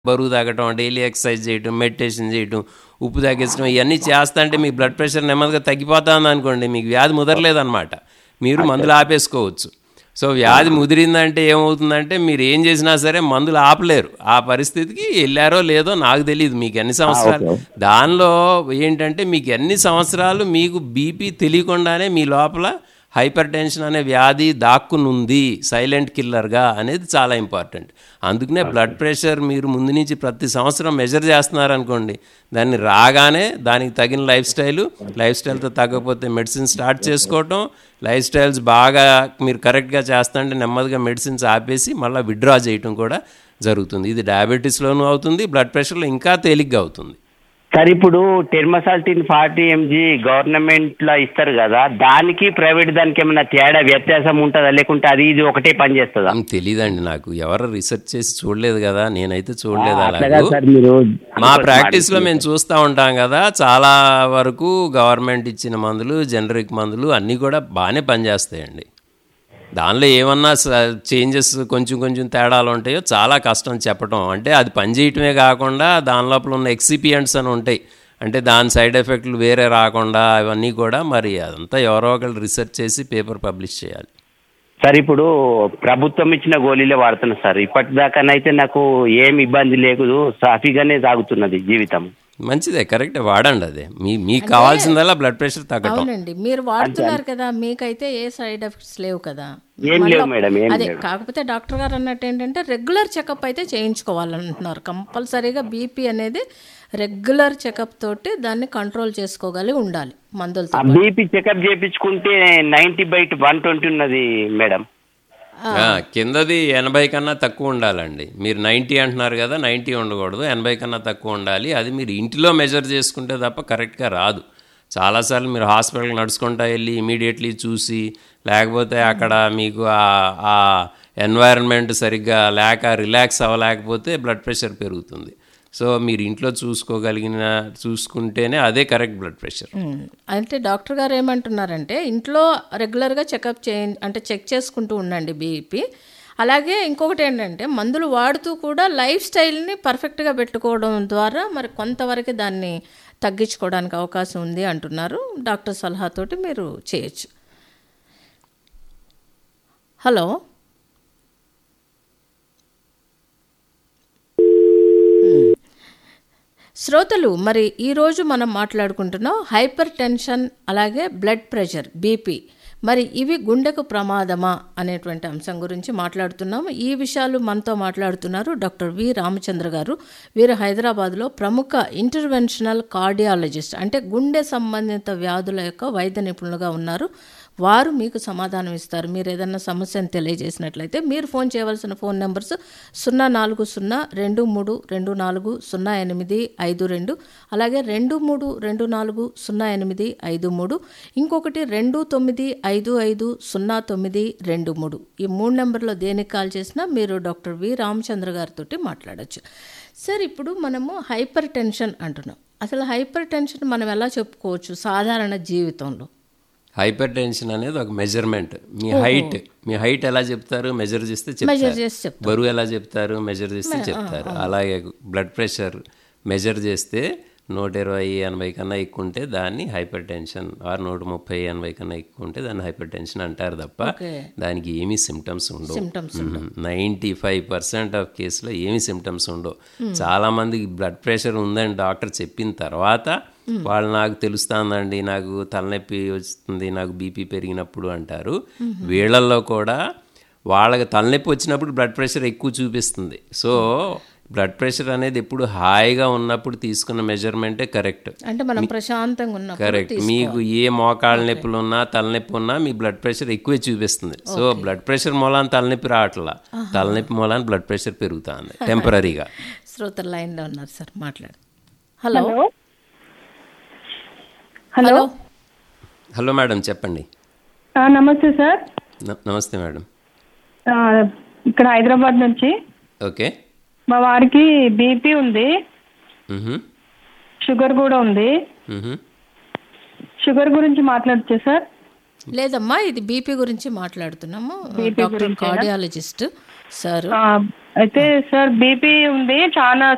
బరువు తగ్గటం daily exercise చేయటం మెడిటేషన్ చేయటం ఉప్పు తగ్గించడం ఇవన్నీ చేస్తా అంటే మీ బ్లడ్ ప్రెషర్ నెమ్మదిగా తగ్గిపోతుంది అనుకోండి మీకు వ్యాధి ముదరలేదన్నమాట మీరు మందులు ఆపేసుకోవచ్చు సో వ్యాధి ముదిరిందంటే ఏమవుతుందంటే మీరు ఏం చేసినా సరే మందులు ఆపలేరు ఆ పరిస్థితికి వెళ్ళారో లేదో నాకు తెలియదు మీకు ఎన్ని సంవత్సరాలు దానిలో ఏంటంటే మీకు ఎన్ని సంవత్సరాలు మీకు బీపీ తెలియకుండానే మీ లోపల హైపర్ టెన్షన్ అనే వ్యాధి దాక్కునుంది సైలెంట్ కిల్లర్గా అనేది చాలా ఇంపార్టెంట్ అందుకనే బ్లడ్ ప్రెషర్ మీరు ముందు నుంచి ప్రతి సంవత్సరం మెజర్ చేస్తున్నారనుకోండి దాన్ని రాగానే దానికి తగిన లైఫ్ స్టైలు లైఫ్ స్టైల్తో తగ్గకపోతే మెడిసిన్ స్టార్ట్ చేసుకోవటం లైఫ్ స్టైల్స్ బాగా మీరు కరెక్ట్గా చేస్తుంటే నెమ్మదిగా మెడిసిన్స్ ఆపేసి మళ్ళీ విత్డ్రా చేయటం కూడా జరుగుతుంది ఇది డయాబెటీస్లోనూ అవుతుంది బ్లడ్ ప్రెషర్లో ఇంకా తేలిగ్గా అవుతుంది సార్ ఇప్పుడు టెర్మసాల్టిన్ ఫార్టీ ఎంజీ గవర్నమెంట్ లో ఇస్తారు కదా దానికి ప్రైవేట్ దానికి ఏమైనా తేడా వ్యత్యాసం ఉంటుందా లేకుంటే అది ఇది ఒకటే పని చేస్తుందా ఉమ్, తెలీదండి నాకు ఎవరు రీసెర్చ్ చేసి చూడలేదు కదా నేనైతే చూడలేదు అట్లాగా అలాగే సార్ మీరు మా ప్రాక్టీస్లో మేము చూస్తూ ఉంటాం కదా చాలా వరకు గవర్నమెంట్ ఇచ్చిన మందులు జనరిక్ మందులు అన్నీ కూడా బాగానే పనిచేస్తాయండి దానిలో ఏమన్నా చేంజెస్ కొంచెం కొంచెం తేడాలు ఉంటాయో చాలా కష్టం చెప్పటం అంటే అది పనిచేయటమే కాకుండా దాని లోపల ఉన్న ఎక్సిపియంట్స్ అని ఉంటాయి అంటే దాని సైడ్ ఎఫెక్ట్లు వేరే రాకుండా అవన్నీ కూడా మరి అదంతా ఎవరో ఒకళ్ళు రీసెర్చ్ చేసి పేపర్ పబ్లిష్ చేయాలి సార్ ఇప్పుడు ప్రభుత్వం ఇచ్చిన గోళీలే వాడుతున్నా సార్ ఇప్పటిదాకానైతే నాకు ఏం ఇబ్బంది లేదు సాఫీగానే సాగుతున్నది జీవితం మంచిదే కరెక్ట్ వాడండి అదే మీ మీకు కావాల్సిందల్లా బ్లడ్ ప్రెషర్ తగ్గటం అవునండి మీరు వాడుతున్నారు కదా మీకైతే ఏ సైడ్ ఎఫెక్ట్స్ లేవు కదా ఏం లేవు మళ్ళా- మేడం, ఏం అదే లేవు. కాకపోతే డాక్టర్ గారు అన్నట్టు ఏంటంటే రెగ్యులర్ చెకప్ అయితే చేయించుకోవాలంటున్నారు కంపల్సరీగా బీపీ అనేది రెగ్యులర్ చెకప్ తోటి దాన్ని కంట్రోల్ చేసుకోగలిగి ఉండాలి మందులతో ఆ బీపీ చెకప్ చేయించుకుంటే నైన్టీ బై వన్ ట్వంటీ ఉన్నది మేడం ఆ, కిందది ఎనభై కన్నా తక్కువ ఉండాలండి మీరు నైంటీ అంటున్నారు కదా నైంటీ ఉండకూడదు ఎనభై కన్నా తక్కువ ఉండాలి అది మీరు ఇంటిలో మెజర్ చేసుకుంటే తప్ప కరెక్ట్గా రాదు చాలాసార్లు మీరు హాస్పిటల్కి నడుచుకుంటా వెళ్ళి ఇమీడియట్లీ చూసి లేకపోతే అక్కడ మీకు ఆ- ఆ ఎన్వైరన్మెంట్ సరిగ్గా లేక రిలాక్స్ అవ్వలేకపోతే బ్లడ్ ప్రెషర్ పెరుగుతుంది సో మీరు ఇంట్లో చూసుకోగలిగిన చూసుకుంటేనే అదే కరెక్ట్ బ్లడ్ ప్రెషర్ ఉమ్, అంటే డాక్టర్ గారు ఏమంటున్నారంటే ఇంట్లో రెగ్యులర్గా చెకప్ చేయ అంటే చెక్ చేసుకుంటూ ఉండండి బీపీ అలాగే ఇంకొకటి ఏంటంటే మందులు వాడుతూ కూడా లైఫ్ స్టైల్ని పర్ఫెక్ట్గా పెట్టుకోవడం ద్వారా మరి కొంతవరకు దాన్ని తగ్గించుకోవడానికి అవకాశం ఉంది అంటున్నారు డాక్టర్ సలహాతోటి మీరు చేయొచ్చు హలో శ్రోతలు మరి ఈరోజు మనం మాట్లాడుకుంటున్నాం హైపర్ టెన్షన్ అలాగే బ్లడ్ ప్రెషర్ బీపీ మరి ఇవి గుండెకు ప్రమాదమా అనేటువంటి అంశం గురించి మాట్లాడుతున్నాం ఈ విషయాలు మనతో మాట్లాడుతున్నారు డాక్టర్ వి రామచంద్ర గారు వీరు హైదరాబాద్లో ప్రముఖ ఇంటర్వెన్షనల్ కార్డియాలజిస్ట్ అంటే గుండె సంబంధిత వ్యాధుల యొక్క వైద్య నిపుణులుగా ఉన్నారు వారు మీకు సమాధానం ఇస్తారు మీరు ఏదైనా సమస్యను తెలియజేసినట్లయితే మీరు ఫోన్ చేయవలసిన ఫోన్ నెంబర్స్ సున్నా నాలుగు సున్నా రెండు మూడు రెండు నాలుగు సున్నా ఎనిమిది ఐదు రెండు అలాగే రెండు మూడు రెండు నాలుగు సున్నా ఎనిమిది ఐదు మూడు ఇంకొకటి రెండు తొమ్మిది ఐదు ఐదు సున్నా తొమ్మిది రెండు మూడు ఈ మూడు నెంబర్లో దేనికి కాల్ చేసినా మీరు డాక్టర్ వి రామచంద్ర గారితో మాట్లాడొచ్చు సార్ ఇప్పుడు మనము హైపర్ టెన్షన్ అంటున్నాం అసలు హైపర్ టెన్షన్ మనం ఎలా చెప్పుకోవచ్చు సాధారణ జీవితంలో హైపర్ టెన్షన్ అనేది ఒక మెజర్మెంట్ మీ హైట్ మీ హైట్ ఎలా చెప్తారు మెజర్ చేస్తే మెజర్ చెప్తారు చేసి చెప్తాం బరువు ఎలా చెప్తారు మెజర్ చేస్తే చెప్తారు అలాగే బ్లడ్ ప్రెషర్ మెజర్ చేస్తే నూట ఇరవై ఎనభై కన్నా ఎక్కువ ఉంటే దాన్ని హైపర్ టెన్షన్ ఆరు నూట ముప్పై ఎనభై కన్నా ఎక్కువ ఉంటే దాన్ని హైపర్ టెన్షన్ అంటారు తప్ప ఓకే దానికి ఏమీ సిమ్టమ్స్ ఉండవు symptoms ninety five percent of కేసులో ఏమి సిమ్టమ్స్ ఉండవు చాలా మందికి బ్లడ్ ప్రెషర్ ఉందని డాక్టర్ చెప్పిన తర్వాత వాళ్ళు నాకు తెలుస్తుందండి నాకు తలనొప్పి వస్తుంది నాకు బీపీ పెరిగినప్పుడు అంటారు వీళ్ళల్లో కూడా వాళ్ళకి తలనొప్పి వచ్చినప్పుడు బ్లడ్ ప్రెషర్ ఎక్కువ చూపిస్తుంది సో బ్లడ్ ప్రెషర్ అనేది ఎప్పుడు హాయిగా ఉన్నప్పుడు తీసుకున్న మెజర్మెంటే కరెక్ట్ అంటే మనం ప్రశాంతంగా ఉన్నప్పుడు కరెక్ట్ మీకు ఏ మోకాళ్ళ నొప్పులు ఉన్నా తలనొప్పి ఉన్నా మీ బ్లడ్ ప్రెషర్ ఎక్కువే చూపిస్తుంది సో బ్లడ్ ప్రెషర్ మూలాన తలనొప్పి రావట్లా తలనొప్పి మూలాన బ్లడ్ ప్రెషర్ పెరుగుతుంది టెంపరీగా శ్రోతల లైన్లో ఉన్నారు సార్ మాట్లాడు హలో హలో హలో మేడం చెప్పండి ఆ, నమస్తే సార్ న- నమస్తే మేడం ఆ, ఇక్కడ హైదరాబాద్ నుంచి ఓకే మా వారికి బీపీ ఉంది మ్హూ. షుగర్ కూడా ఉంది మ్హూ. షుగర్ గురించి మాట్లాడచ్చా సార్ లేదమ్మా ఇది బీపీ గురించి మాట్లాడుతున్నాము డాక్టర్ కార్డియాలజిస్ట్ సార్ ఆ, అయితే సార్ బీపీ ఉంది చాలా